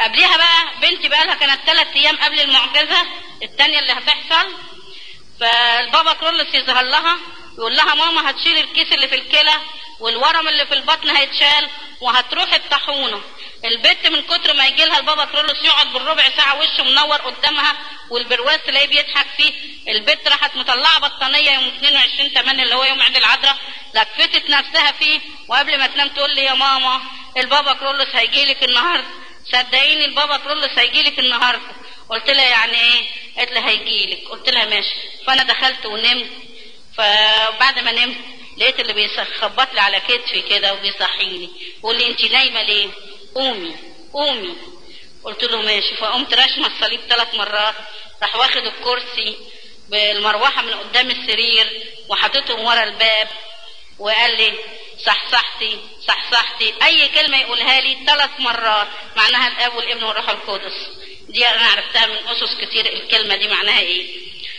قبليها بقى بنتي بقى لها كانت ثلاث ايام قبل المعجزه الثانيه اللي هتحصل فالبابا كرولس يظهر لها يقول لها ماما هتشيل الكيس اللي في الكلى والورم اللي في البطن هيتشال وهتروح الطاحونه البت من كتر ما يجي لها البابا كرولوس يقعد بالربع ساعه وشه منور قدامها والبرواز تلاقيه بيضحك فيه البت راحت مطلعه بطانيه يوم 22 8 اللي هو يوم عيد العذراء لكفتت نفسها فيه وقبل ما تنام تقول لي يا ماما البابا كرولوس هيجي لك النهارده صدقيني البابا كرولوس هيجي لك النهارده قلت لها يعني ايه قالت لي هيجي لك قلت لها ماشي فانا دخلت ونمت فبعد ما نمت لقيت اللي بيخبط لي على كتفي كده وبيصحيني بيقول لي انت نايمه ليه قومي قومي قلت له ماشي فقمت راشمه الصليب ثلاث مرات راح واخد الكرسي بالمروحه من قدام السرير وحطيتهم ورا الباب وقال لي صحصحتي صحصحتي اي كلمه يقولها لي ثلاث مرات معناها الاب والابن والروح القدس دي انا عرفتها من اسس كتير الكلمه دي معناها ايه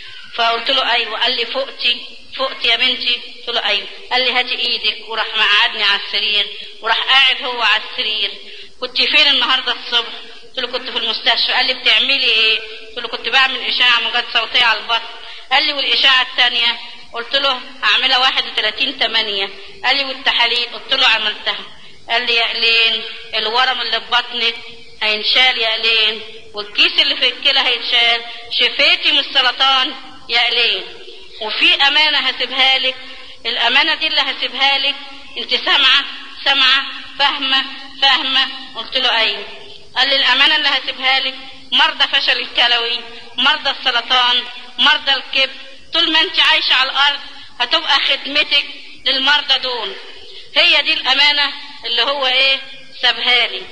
فقلت له ايوه قال لي فقتي فقت يا بنتي قلت له ايوه قال لي هاتي ايدك وراح مقعدني على السرير وراح قاعد هو على السرير كنت فين النهارده الصبح قلت له كنت في المستشفى قال لي بتعملي ايه قلت له كنت بعمل اشاعه موجات صوتيه على البطن قال لي والاشاعه الثانيه قلت له هعملها 31 8 قال لي والتحاليل قلت له عملتها قال لي يا قلين الورم اللي في بطنك هينشال يا قلين والكيس اللي في الكلى هيتشال شفيتي من السرطان يا قلين وفي امانه هسيبها لك الامانه دي اللي هسيبها لك انت سامعه سامعه فاهمه فاهمه قلت له ايوه قال لي الامانه اللي هسيبها لك مرضى فشل الكلوي مرضى السرطان مرضى الكبد طول ما انت عايشه على الارض هتبقى خدمتك للمرضى دول هي دي الامانه اللي هو ايه سابها لي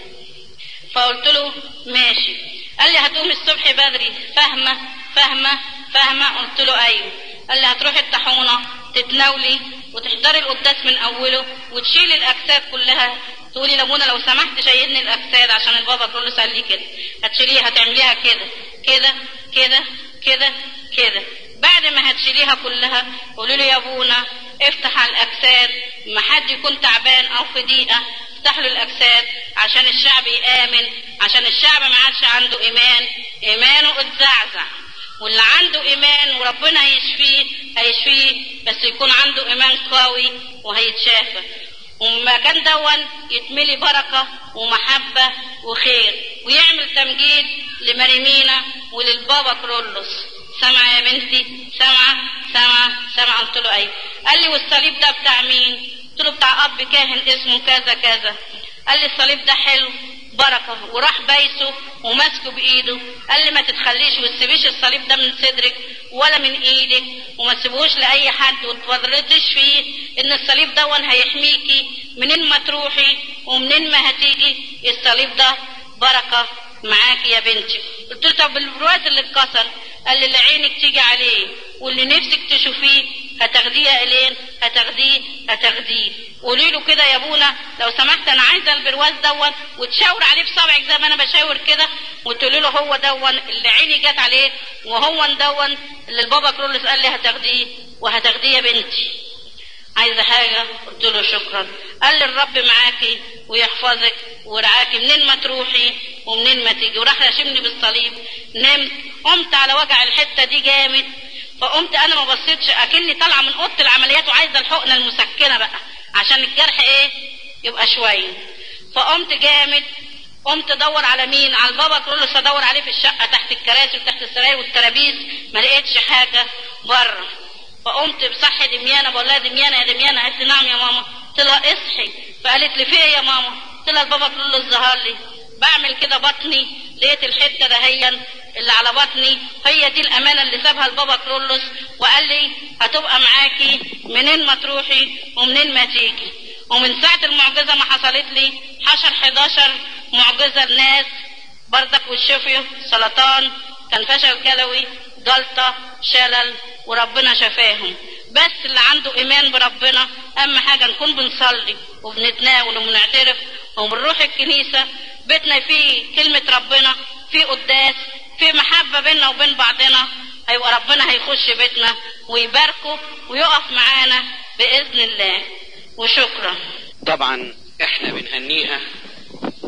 فقلت له ماشي قال لي هتقومي الصبح بدري فاهمه فاهمه فاهمه قلت له ايوه قال لي هتروحي الطاحونه تتناولي وتحضري القداس من اوله وتشيلي الاجساد كلها تقولي لابونا لو سمحت شيلني الاجساد عشان البابا كله قال لي كده هتشيليها هتعمليها كده كده كده كده كده بعد ما هتشيليها كلها قولي له يا ابونا افتح على الاجساد ما حد يكون تعبان او في ضيقه افتح له الاجساد عشان الشعب يامن عشان الشعب ما عادش عنده ايمان ايمانه اتزعزع واللي عنده ايمان وربنا هيشفيه هيشفيه بس يكون عنده ايمان قوي وهيتشافى والمكان دون يتملي بركة ومحبة وخير ويعمل تمجيد لمريمينا وللبابا كرولوس سامعة يا بنتي سامعة سامعة سامعة قلت له أيوة قال لي والصليب ده بتاع مين قلت له بتاع أب كاهن اسمه كذا كذا قال لي الصليب ده حلو بركة وراح بايسه وماسكه بإيده قال لي ما تتخليش وتسيبيش الصليب ده من صدرك ولا من إيدك وما تسيبوش لأي حد وتفرطش فيه إن الصليب دون هيحميكي منين ما تروحي ومنين ما هتيجي الصليب ده بركة معاكي يا بنتي قلت له طب البرواز اللي اتكسر قال لي اللي عينك تيجي عليه واللي نفسك تشوفيه هتاخديه يا الين هتاخديه هتاخديه قولي له كده يا ابونا لو سمحت انا عايزه البرواز دون وتشاور عليه بصبعك زي ما انا بشاور كده وتقولي له هو دون اللي عيني جت عليه وهو دون اللي البابا كرولس قال لي هتاخديه وهتاخديه يا بنتي عايزه حاجه قلت له شكرا قال لي الرب معاكي ويحفظك ورعاكي منين ما تروحي ومنين ما تيجي وراح راشمني بالصليب نمت قمت على وجع الحته دي جامد فقمت انا ما بصيتش اكني طالعه من اوضه العمليات وعايزه الحقنه المسكنه بقى عشان الجرح ايه يبقى شويه فقمت جامد قمت ادور على مين على البابا كرولوس ادور عليه في الشقه تحت الكراسي وتحت السراير والترابيز ما لقيتش حاجه بره فقمت بصحي دميانه بقول لها دميانه يا دميانه قالت لي نعم يا ماما قلت لها اصحي فقالت لي في ايه يا ماما قلت لها البابا كرولوس ظهر لي بعمل كده بطني لقيت الحته دهيا اللي على بطني هي دي الامانه اللي سابها البابا كرولوس وقال لي هتبقى معاكي منين ما تروحي ومنين ما تيجي ومن ساعه المعجزه ما حصلت لي حشر 11 معجزه لناس بردك والشفي سرطان كان فشل كلوي جلطه شلل وربنا شفاهم بس اللي عنده ايمان بربنا اهم حاجه نكون بنصلي وبنتناول وبنعترف وبنروح الكنيسه بيتنا فيه كلمه ربنا فيه قداس في محبة بيننا وبين بعضنا هيبقى ربنا هيخش بيتنا ويباركه ويقف معانا بإذن الله وشكرا طبعا احنا بنهنيها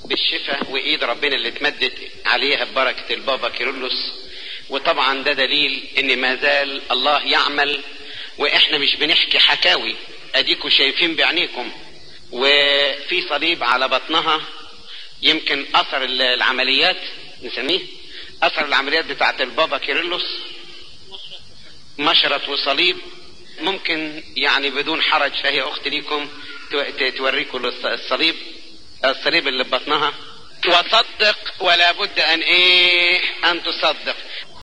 بالشفاء وايد ربنا اللي اتمدت عليها ببركة البابا كيرلس وطبعا ده دليل ان ما زال الله يعمل واحنا مش بنحكي حكاوي اديكوا شايفين بعينيكم وفي صليب على بطنها يمكن اثر العمليات نسميه اثر العمليات بتاعت البابا كيرلس مشرط وصليب ممكن يعني بدون حرج فهي اخت ليكم توريكم الصليب الصليب اللي ببطنها وصدق ولا بد ان ايه ان تصدق